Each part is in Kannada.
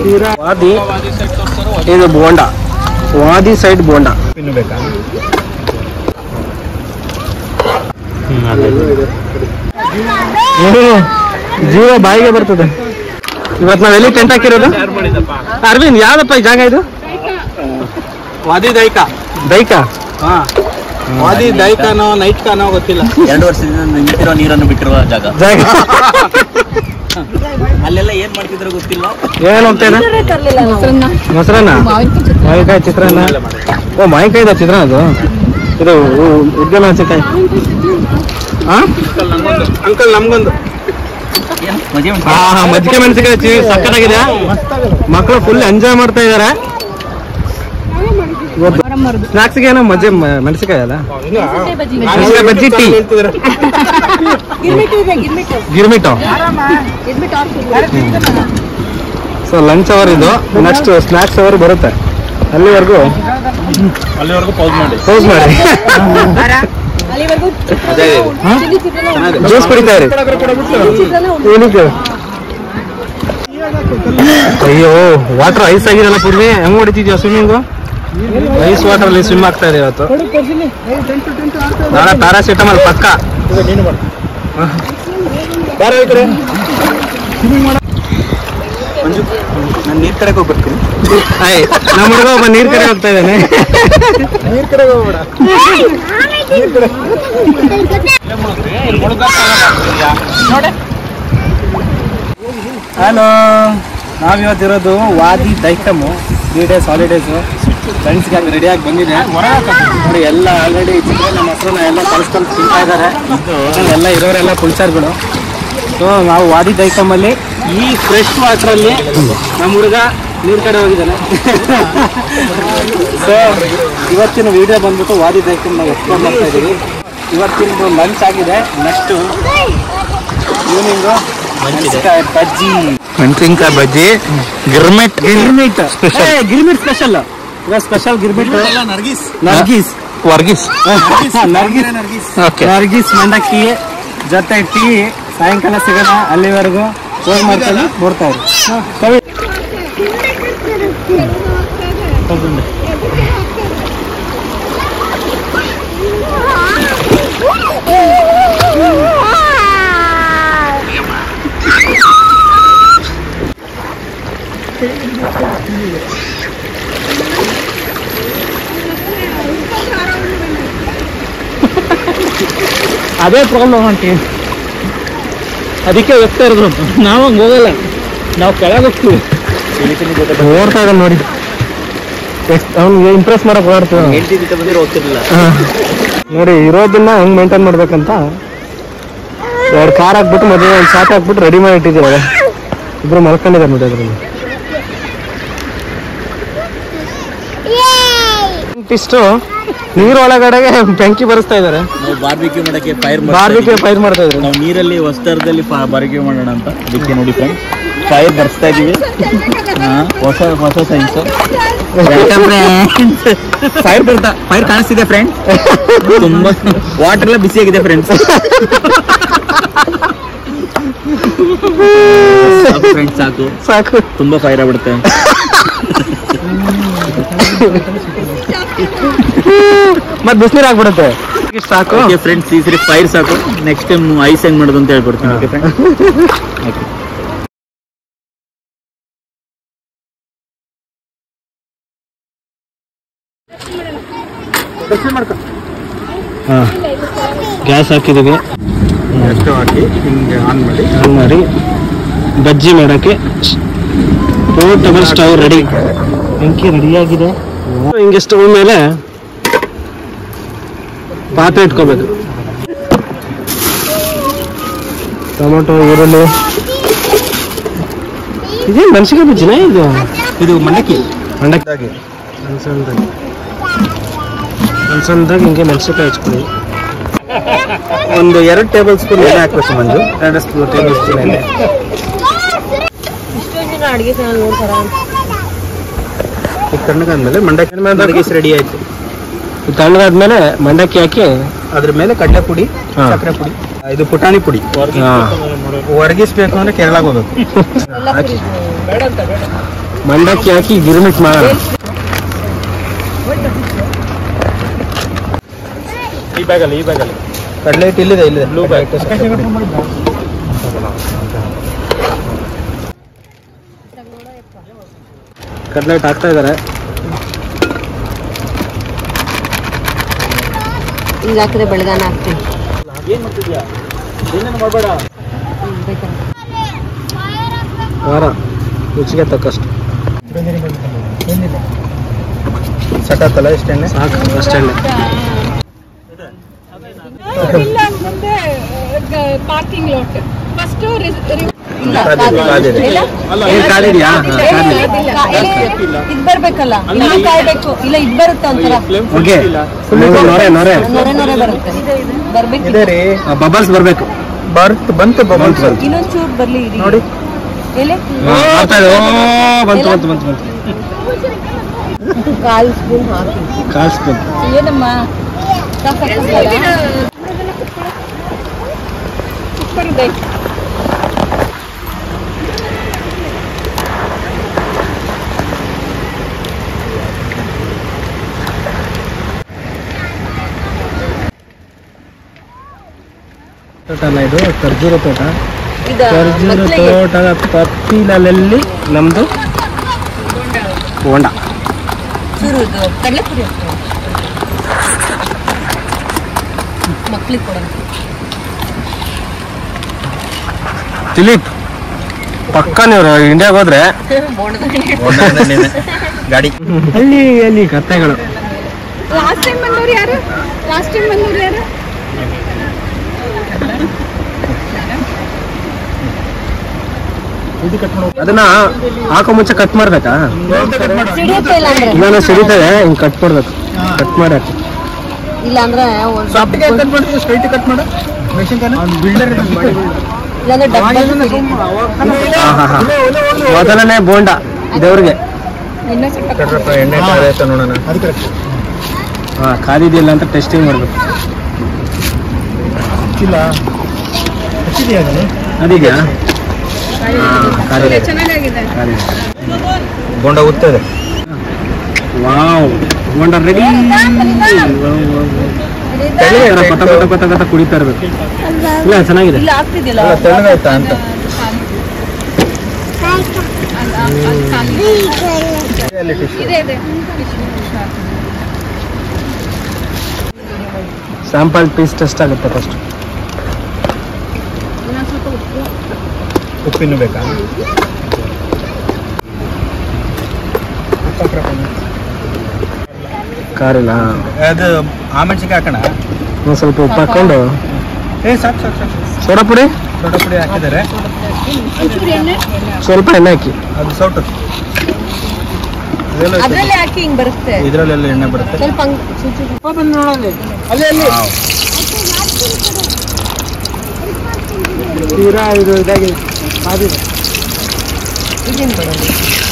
ವಾದಿ ಇದು ಬೋಂಡ ವಾದಿ ಸೈಡ್ ಬೋಂಡ ಇನ್ನು ಬೇಕಾ ಹ್ಮ್. ಜೀವ ಬಾಯಿಗೆ ಬರ್ತದೆ ಇವತ್ತು ನಾವ್ ಎಲ್ಲಿ ಟೆಂಟ್ ಹಾಕಿರೋದು ಅರವಿಂದ್ ಯಾವ್ದಪ್ಪ ಈ ಜಾಗ ಇದು ವಾದಿ ದೈಕ ದೈಕ ಹಾ ವಾದಿ ದೈಕನೋ ನೈಟ್ ಕಾನೋ ಗೊತ್ತಿಲ್ಲ ಎರಡು ವರ್ಷದಿಂದ ನಿಂತಿರೋ ನೀರನ್ನು ಬಿಟ್ಟಿರುವ ಜಾಗ ಜಾಗ ಅಲ್ಲೆಲ್ಲ ಏನ್ ಮಾಡ್ತಿದ್ರು ಗೊತ್ತಿಲ್ಲ ಏನು ಅಂತೇನ ಮೊಸರನ್ನ ಮಾವಿನಕಾಯಿ ಚಿತ್ರಾನ್ನ ಓ ಮಾವಿನಕಾಯಿದ ಚಿತ್ರಾನ್ನ ಅದು ಇದು ಉದ್ದ ಮೆಣಸಿನಕಾಯಿ ಹಾ ಅಂಕಲ್ ನಮ್ಗೊಂದು ಏನ್ ಮಜೆ ಉಂಟಾ? ಹಾ ಹಾ ಮಜ್ಜಿಗೆ ಮೆಣಸಿನಕಾಯಿ ಚಿ- ಸಕ್ಕತ್ತಾಗಿದೆ ಮಕ್ಕಳು ಫುಲ್ ಎಂಜಾಯ್ ಮಾಡ್ತಾ ಇದಾರೆ ಸ್ನಾಕ್ಸ್ಗೆ ಏನೋ ಮಜ್ಜೆ ಮ- ಮೆಣಸಿನಕಾಯಿ ಅಲ್ಲ ಮೆಣಸಿನಕಾಯಿ ಬಜ್ಜಿ ಟೀ ಗಿರ್ಮಿಟು ಸೊ ಲಂಚ್ ಅವರ್ ಇದು ನೆಕ್ಸ್ಟ್ ಸ್ನಾಕ್ಸ್ ಅವರ್ ಬರುತ್ತೆ ಅಲ್ಲಿವರೆಗೂ ಅಲ್ಲಿವರೆಗೂ ಪೌಸ್ ಮಾಡಿ ಪೌಸ್ ಮಾಡಿ ಜ್ಯೂಸ್ ಕುಡಿತಾ ಇರಿ ಏನಕ್ಕೆ ಅಯ್ಯೋ ವಾಟರ್ ಐಸ್ ಆಗಿರಲ್ಲ ಪೂರ್ವಿ ಹೆಂಗ್ ಹೊಡಿತಿದ್ಯಾ ಸ್ವಿಮ್ಮಿಂಗು ಐಸ್ ವಾಟರ್ ಅಲ್ಲಿ ಸ್ವಿಮ್ ಆಗ್ತಾ ಇದೆ ಇವತ್ತು ನಾಳೆ ಪ್ಯಾರಾಸಿಟಮಲ್ ಪಕ್ಕ ನಾನು ನೀರ್ ಕಡೆಗೆ ಹೋಗ್ಬರ್ತೀನಿ ಆಯ್ ನಮ್ಮ ಹುಡುಗ ಒಬ್ಬ ನೀರ್ ಕಡೆ ಹೋಗ್ತಾ ಇದ್ದಾನೆ ನೀರ್ ಕಡೆಗೆ ಹೋಗ್ಬೇಡ ಹಲೋ ನಾವಿವತ್ತಿರೋದು ವಾದಿ ದೈಕಮು ತ್ರೀ ಡೇಸ್ ಹಾಲಿಡೇಸು ಫ್ರೆಂಡ್ಸ್ಗೆ ಆಗಿ ರೆಡಿಯಾಗಿ ಬಂದಿದೆ ನೋಡಿ ಎಲ್ಲ ಆಲ್ರೆಡಿ ಚಿತ್ರಾನ್ನ ಮೊಸರನ್ನ ಎಲ್ಲ ಕಲಿಸ್ಕೊಂಡು ತಿಂತಾ ಇದ್ದಾರೆ ಎಲ್ಲ ಇರೋರೆಲ್ಲ ಕುಲ್ಚಾರ್ಗಳು ಸೊ ನಾವು ವಾದಿ ದೈಕಮಲ್ಲಿ ಈ ಫ್ರೆಶ್ ವಾಟ್ರಲ್ಲಿ ನಮ್ಮ ಹುಡುಗ ನೀರ್ ಕಡೆ ಹೋಗಿದ್ದಾನೆ ಸೊ ಇವತ್ತಿನ ವಿಡಿಯೋ ಬಂದ್ಬಿಟ್ಟು ವಾದಿ ದೈಕಮ್ ನಾವು ಎಕ್ಸ್ಪ್ಲೋರ್ ಮಾಡ್ತಾ ಇದ್ದೀವಿ ಇವತ್ತಿನ ಲಂಚ್ ಆಗಿದೆ ನೆಕ್ಸ್ಟು ಈವ್ನಿಂಗು ಮೆಣಸಿನಕಾಯಿ ಬಜ್ಜಿ ಮೆಣಸಿನ್ಕಾಯಿ ಬಜ್ಜಿ ಗಿರ್ಮಿಟ್ ಗಿರ್ಮಿಟ್ ಸ್ಪೆಷಲ್ ಗಿರ್ಮಿಟ್ ಸ್ಪೆಷಲ್ ಇವಾಗ ಸ್ಪೆಷಲ್ ಗಿರ್ಮಿಟ್ ನರ್ಗಿಸ್ ನರ್ಗೀಸ್ ವರ್ಗಿಸ್ ನರ್ಗೀಸ್ ಓಕೆ ನರ್ಗೀಸ್ ಮಂಡಕ್ಕಿ ಜೊತೆ ಟೀ ಸಾಯಂಕಾಲ ಸಿಗೋಣ ಅಲ್ಲಿವರೆಗೂ ಹೋಗಿ ಮಾಡ್ಕೊಂಡು ನೋಡ್ತಾ ಇರಿ ಕವಿ ಅದೇ ಪ್ರಾಬ್ಲಮ್ ಆಂಟಿ ಅದಕ್ಕೆ ಹೋಗ್ತಾ ಇರೋದು ನಾವು ಹಂಗೆ ಹೋಗಲ್ಲ ನಾವು ಕೆಳಗೆ ಹೋಗ್ತೀವಿ ನೋಡ್ತಾ ಇದ್ದಾನೆ ನೋಡಿ ಅವ್ನಿಗೆ ಇಂಪ್ರೆಸ್ ಮಾಡಕ್ ಹೊರಡ್ತೀವಿ ಹೆಂಡತಿ ಜೊತೆ ಬಂದಿರೋ ಹೋಗ್ತಿರ್ಲಿಲ್ಲ ನೋಡಿ ಇರೋದನ್ನ ಹೆಂಗ್ ಮೇಂಟೈನ್ ಮಾಡ್ಬೇಕಂತ ಎರಡು ಕಾರ್ ಹಾಕ್ಬಿಟ್ಟು ಮದುವೆ ಒಂದು ಶಾಪ್ ಹಾಕ್ಬಿಟ್ಟು ರೆಡಿ ಮಾಡಿ ಇಟ್ಟಿದ್ದೀರ ಇಬ್ರು ಮಲ್ಕೊಂಡಿದ್ದಾರೆ ನೋಡಿ ಅದ್ರಲ್ಲಿ ಇಷ್ಟು ನೀರೊಳಗಡೆಗೆ ಬೆಂಕಿ ಬರಿಸ್ತಾ ಇದ್ದಾರೆ ನಾವು ಬಾರ್ಬಿಕ್ಯೂ ಮಾಡಕ್ಕೆ ಫೈರ್ ಬಾರ್ಬಿಗೆ ಫೈರ್ ಮಾಡ್ತಾ ಇದ್ರು ನಾವು ನೀರಲ್ಲಿ ವಸ್ತ್ರದಲ್ಲಿ ಬಾರ್ಬಿಕ್ಯೂ ಮಾಡೋಣ ಅಂತ ಅದಕ್ಕೆ ನೋಡಿ ಫ್ರೆಂಡ್ಸ್ ಫೈರ್ ಬರ್ಸ್ತಾ ಇದೀವಿ ಹಾ, ಹೊಸ ಹೊಸ ಸೈನ್ಸ್ ಫೈರ್ ಬರ್ತಾ ಫೈರ್ ಕಾಣಿಸ್ತಿದೆ ಫ್ರೆಂಡ್ ತುಂಬಾ ವಾಟರ್ ಎಲ್ಲ ಬಿಸಿಯಾಗಿದೆ ಫ್ರೆಂಡ್ಸ್ ಫ್ರೆಂಡ್ಸ್ ಸಾಕು ಸಾಕು ತುಂಬಾ ಫೈರ್ ಆಗ್ಬಿಡುತ್ತೆ ಮತ್ತೆ ಬಿಸಿನೀರು ಆಗ್ಬಿಡುತ್ತೆ ಇಷ್ಟು ಸಾಕು ಓಕೆ ಫ್ರೆಂಡ್ಸ್ ಈ ಸರಿ ಫೈರ್ ಸಾಕು ನೆಕ್ಸ್ಟ್ ಟೈಮ್ ಐಸ್ ಹೆಂಗ್ ಮಾಡೋದು ಅಂತ ಹೇಳ್ಕೊಡ್ತೀನಿ ಓಕೆ ಫ್ರೆಂಡ್ ಓಕೆ ಗ್ಯಾಸ್ ಹಾಕಿದ್ದೀವಿ ಎಷ್ಟು ಹಾಕಿ ಹಿಂಗೆ ಆನ್ ಮಾಡಿ ಆನ್ ಮಾಡಿ ಬಜ್ಜಿ ಮಾಡೋಕ್ಕೆ ಪೋರ್ಟಬಲ್ ಸ್ಟವ್ ರೆಡಿ ಬೆಂಕಿ ರೆಡಿಯಾಗಿದೆ ಹಿಂಗೆ ಸ್ಟವ್ ಮೇಲೆ ಪಾತ್ರೆ ಇಟ್ಕೋಬೇಕು ಟೊಮೊಟೊ ಈರುಳ್ಳಿ ಇದೇ ಮೆಣಸಿಗೆ ಬಜ್ಜಿನ ಇದು ಇದು ಮಂಡಕ್ಕಿ ಮಂಡಕ್ಕಿ ಸಣ್ಣದಾಗಿ ಸಣ್ಣ ಸಣ್ಣದಾಗಿ ಹಿಂಗೆ ಮೆಣಸಿನ್ಕಾಯಿ ಹಚ್ಕೊಳ್ಳಿ ಒಂದು ಎರಡು ಟೇಬಲ್ ಸ್ಪೂನ್ ಎಣ್ಣೆ ಹಾಕ್ಬೇಕು ಮಂಜು ಎರಡು ಸ್ಪೂನ್ ಟೇಬಲ್ ಸ್ಪೂನ್ ಎಣ್ಣೆ ಅಡಿಗೆ ಚಾನಲ್ ನೋಡ್ತಾರ ಇದು ತಣ್ಣಗಾದ್ಮೇಲೆ ಮಂಡಕ್ಕಿ ಮಂಡಕ್ಕಿ ರೆಡಿ ಆಯ್ತು ಇದು ತಣ್ಣಗಾದ್ಮೇಲೆ ಮಂಡಕ್ಕಿ ಹಾಕಿ ಅದ್ರ ಮೇಲೆ ಕಡಲೆ ಪುಡಿ ಹಾ. ಸಕ್ಕರೆ ಪುಡಿ ಇದು ಪುಟಾಣಿ ಪುಡಿ ಹಾ. ಒರಗಿಸ್ಬೇಕು ಅಂದ್ರೆ ಕೇರಳಕ್ಕೆ ಹೋಗ್ಬೇಕು ಹಾಕಿ ಮಂಡಕ್ಕಿ ಹಾಕಿ ಗಿರ್ಮಿಟ್ ಮಾಡೋಣ ಈ ಬ್ಯಾಗಲ್ಲಿ ಈ ಬ್ಯಾಗಲ್ಲಿ ಕಡಲೆ ಹಿಟ್ಟು ಇಲ್ಲಿದೆ ಇಲ್ಲಿದೆ ಬ್ಲೂ ಬ್ಯಾಗ್ ಕಡ್ಲೆಟ್ ಹಾಕ್ತಾ ಇದ್ದಾರೆ ಈಗ ಹಾಕಿದ್ರೆ ಬೆಳಗಾನ ಹಾಕ್ತೀನಿ ಏನ್ ಮಾಡ್ತಿದ್ಯಾ ಏನೇನು ಮಾಡಬೇಡ ಖಾರ ರುಚಿಗೆ ತಕ್ಕಷ್ಟು ಸಖತ್ತಲ್ಲ ಇಷ್ಟೇನೆ ಸಾಕು ಅಷ್ಟೇ ಪಾರ್ಕಿಂಗ್ ಲಾಟ್ ಫಸ್ಟ್ ಕಾದಿದೆ, ಕಾದಿದೆ. ಏನ್ ಕಾದಿದ್ಯಾ ಇದ್ ಬರ್ಬೇಕಲ್ಲ ಇನ್ನೂ ಕಾಯ್ಬೇಕು ಇಲ್ಲ ಇದ್ ಬರುತ್ತೆ ಒಂಥರ ಓಕೆ ನೊರೆ ನೊರೆ ನೊರೆ ನೊರೆ ಬರುತ್ತೆ ಬರ್ಬೇಕು ಇದೆ ರೀ ಬಬಲ್ಸ್ ಬರ್ಬೇಕು ಬರ್ತ್ ಬಂತು ಬಬಲ್ಸ್ ಇನ್ನೊಂದ್ ಚೂರ್ ಬರ್ಲಿ ಇರಿ ನೋಡಿ ಎಲೆ ಬರ್ತಾ ಇದೆ ಓ ಬಂತು ಬಂತು ಬಂತು ಬಂತು ಕಾಲ್ ಸ್ಪೂನ್ ಹಾಕಿ ಕಾಲ್ ಸ್ಪೂನ್ ಏನಮ್ಮ ತೋಟ ಅಲ್ಲ ಇದು ಖರ್ಜೂರ ತೋಟ ಈಗ ಖರ್ಜೂರ ಮಕ್ಳಿಗೆ ತೋಟದ ಪತ್ತಿಲಲ್ಲಿ ನಮ್ದು ಹೋಂಡ ಚೂರು ಇದು ಕಡಲೆಪುರಿ ಹಾಕ್ತೀನಿ. ಮಕ್ಳಿಗೆ ಕೊಡೋಣ ದಿಲೀಪ್ ಪಕ್ಕ ನೀವು ಇಂಡಿಯಾಗೆ ಹೋದ್ರೆ ಗಾಡಿ ಅಲ್ಲಿ ಅಲ್ಲಿ ಕತ್ತೆಗಳು ಲಾಸ್ಟ್ ಟೈಮ್ ಬಂದವ್ರು ಯಾರು ಲಾಸ್ಟ್ ಟೈಮ್ ಬಂದವ್ರು ಯಾರು ಅದನ್ನ ಹಾಕೋ ಮುಂಚೆ ಕಟ್ ಮಾಡ್ಬೇಕಾ ಸಿಡಿಯುತ್ತೆ ಇಲ್ಲ ಅಂದ್ರೆ ನಾನು ಸಿಡಿತದೆ ಹಿಂಗ್ ಕಟ್ ಮಾಡ್ಬೇಕು ಕಟ್ ಮಾಡಕ್ಕೆ ಇಲ್ಲ ಅಂದ್ರೆ ಒಂದ್ ಸಾಫ್ಟ್ಗೆ ಕಟ್ ಮಾಡಿದ್ರೆ ಸ್ಟ್ರೈಟ್ ಕಟ್ ಮಾಡು ಮೆಣಸಿನ್ಕಾಯಿ ಬಿಲ್ಡರ್ ಇಲ್ಲಾಂದ್ರೆ ಡಬ್ಬಲ್ ಸಿಡಿಯುತ್ತೆ. ಹಾ ಹಾ ಹಾ ಮೊದಲನೇ ಬೋಂಡ ದೇವ್ರಿಗೆ ಇನ್ನೂ ಸ್ವಲ್ಪ ಎಣ್ಣೆ ಆಯ್ತಾ ನೋಡೋಣ ಅದು ಕರೆಕ್ಟ್ ಹಾ ಕಾದಿದೆಯಲ್ಲ ಅಂತ ಟೆಸ್ಟಿಂಗ್ ಮಾಡ್ಬೇಕು ಇಲ್ಲ ಹಚ್ಚಿದೆಯಾ ಅದಿದೆಯಾ ಹಾ ಕಾದಿದೆ ಚೆನ್ನಾಗಿದೆ ಕಾದಿದೆ ಬೋಂಡ ಉತ್ತದೆ ವಾವ್ ಬೋಂಡ ರೆಡಿ ಕೊತ್ತ ಕೊತ್ತ ಕೊತ್ತ ಕೊತ್ತ ಕುಡಿತಾ ಇರ್ಬೇಕು ಇಲ್ಲ ಚೆನ್ನಾಗಿದೆ ಇಲ್ಲ ಆಗ್ತಿದ್ದಿಲ್ಲ ತೆಳ್ಳಗಾಯ್ತಾ ಅಂತ ಅಲ್ಲಿ ಟಿಶ್ಯೂ ಇದೆ ಇದೆ ಸ್ಯಾಂಪಲ್ ಪೀಸ್ ಟೆಸ್ಟ್ ಆಗುತ್ತೆ ಫಸ್ಟ್ ಉಪ್ಪಿನ್ನು ಬೇಕಾ ಕಾರಿಲ್ಲ ಅದು ಆ ಮೆಣಸಿನ್ಕಾಯಿ ಹಾಕೋಣ ಒಂದು ಸ್ವಲ್ಪ ಉಪ್ಪು ಹಾಕೊಂಡು ಏ ಸಾಕು ಸಾಕು ಸಾಕು ಸೋಡಾ ಪುಡಿ ಸೋಡಾ ಪುಡಿ ಹಾಕಿದ್ದಾರೆ ಸ್ವಲ್ಪ ಎಣ್ಣೆ ಹಾಕಿ ಅದು ಸೌಟು ಇದೆಲ್ಲ ಅದ್ರಲ್ಲೇ ಹಾಕಿ ಹಿಂಗ್ ಬರುತ್ತೆ ಇದರಲ್ಲೆಲ್ಲ ಎಣ್ಣೆ ಬರುತ್ತೆ ಸ್ವಲ್ಪ ಹಂಗ್ ಚೂರ್ ಚೂರ್ ತೀರಾ ಇದು ಇದಾಗಿ ಕಾದಿದೆ ಇದೇನ್ ಮಾಡೋದು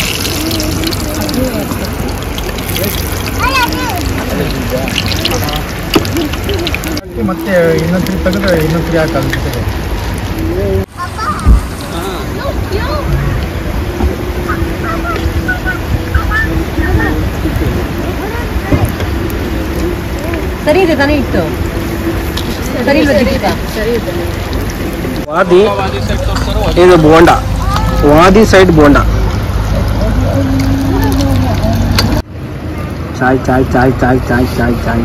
ಮತ್ತೆ ಇನ್ನೊಂದು ಸರಿ ತೆಗೆದ್ರೆ ಇನ್ನೊಂದು ಸರಿ ಹಾಕಾಗುತ್ತೆ ಸರಿ ಇದೆ ತಾನೇ ಇಟ್ಟು ಸರಿ ಇಲ್ವಾ ದೀಪಿಕಾ ವಾದಿ ಇದು ಬೋಂಡ ವಾದಿ ಸೈಡ್ ಬೋಂಡ ಚಾಯ್ ಚಾಯ್ ಚಾಯ್ ಚಾಯ್ ಚಾಯ್ ಚಾಯ್ ಚಾಯ್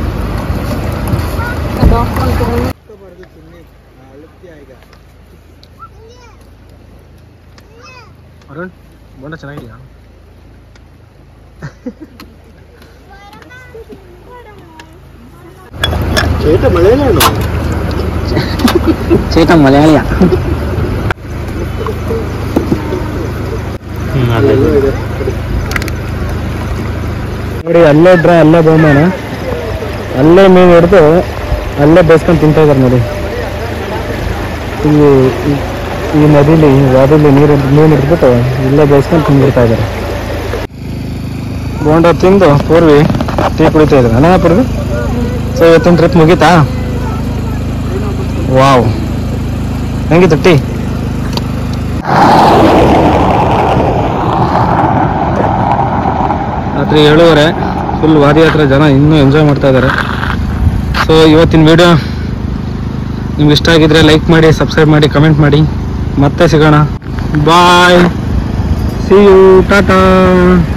ಅರುಣ್ ಬೋಂಡ ಚೆನ್ನಾಗಿದೆಯಾ ಚೇಟ ಮಲಯಾಳಿಯನು ಚೇಟ ಮಲಯಾಳಿಯ ನೋಡಿ ಅಲ್ಲೇ ಡ್ರಾ ಅಲ್ಲೇ ಬಹುಮಾನ ಅಲ್ಲೇ ಮೀನು ಹಿಡಿದು ಅಲ್ಲೇ ಬೇಯಿಸ್ಕೊಂಡು ತಿಂತಾ ಇದ್ದಾರೆ ನೋಡಿ ಈ ಈ- ಈ ನದಿಲಿ ವಾದಿಲಿ ನೀರು ಮೀನು ಹಿಡಿದ್ಬಿಟ್ಟು ಇಲ್ಲೇ ಬೇಯಿಸ್ಕೊಂಡು ತಿಂದಿರ್ತಾ ಇದ್ದಾರೆ ಬೋಂಡ ತಿಂದು ಪೂರ್ವಿ ಟೀ ಕುಡಿತಾ ಇದ್ದಾರೆ ಅಣ್ಣ ಪೂರ್ವಿ ಸೊ ಇವತ್ತಿನ ಟ್ರಿಪ್ ಮುಗೀತಾ ವಾವ್ ಹೆಂಗಿತ್ತು ಟೀ ರಾತ್ರಿ ಏಳುವರೆ ಫುಲ್ ವಾದಿ ಹತ್ರ ಜನ ಇನ್ನೂ ಎಂಜಾಯ್ ಮಾಡ್ತಾ ಇದ್ದಾರೆ ಸೊ ಇವತ್ತಿನ ವಿಡಿಯೋ ನಿಮ್ಗೆ ಇಷ್ಟ ಆಗಿದ್ರೆ ಲೈಕ್ ಮಾಡಿ ಸಬ್ಸ್ಕ್ರೈಬ್ ಮಾಡಿ ಕಮೆಂಟ್ ಮಾಡಿ ಮತ್ತೆ ಸಿಗೋಣ ಬಾಯ್ ಸಿ ಯು ಟಾಟಾ